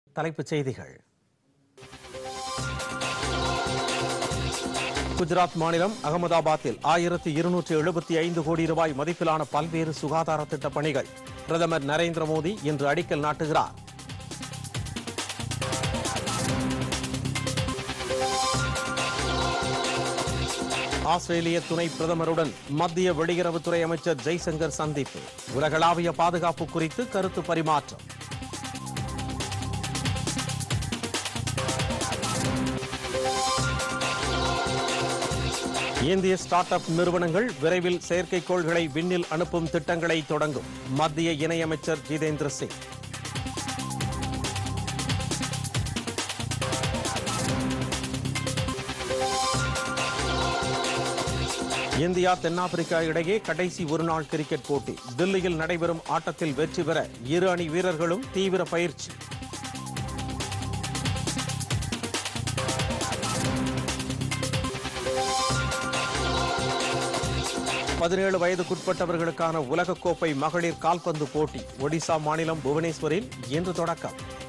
தலைப்புச் செய்திகள் குஜராத் மாநிலம் அகமதாபாத்தில் ஆயிரத்தி இருநூற்றி எழுபத்தி ஐந்து கோடி ரூபாய் மதிப்பிலான பல்வேறு சுகாதார திட்டப் பணிகள் பிரதமர் நரேந்திர மோடி இன்று அடிக்கல் நாட்டுகிறார் ஆஸ்திரேலிய துணை பிரதமருடன் மத்திய வெளியுறவுத்துறை அமைச்சர் ஜெய்சங்கர் சந்திப்பு உலகளாவிய பாதுகாப்பு குறித்து கருத்து பரிமாற்றம் இந்திய ஸ்டார்ட் அப் நிறுவனங்கள் விரைவில் செயற்கைக்கோள்களை விண்ணில் அனுப்பும் திட்டங்களை தொடங்கும் மத்திய இணையமைச்சர் ஜிதேந்திர சிங் இந்தியா தென்னாப்பிரிக்கா இடையே கடைசி ஒருநாள் கிரிக்கெட் போட்டி தில்லியில் நடைபெறும் ஆட்டத்தில் வெற்றி பெற இரு அணி வீரர்களும் தீவிர பயிற்சி பதினேழு வயதுக்குட்பட்டவர்களுக்கான உலகக்கோப்பை மகளிர் கால்பந்து போட்டி ஒடிசா மாநிலம் புவனேஸ்வரில் இன்று தொடக்கம்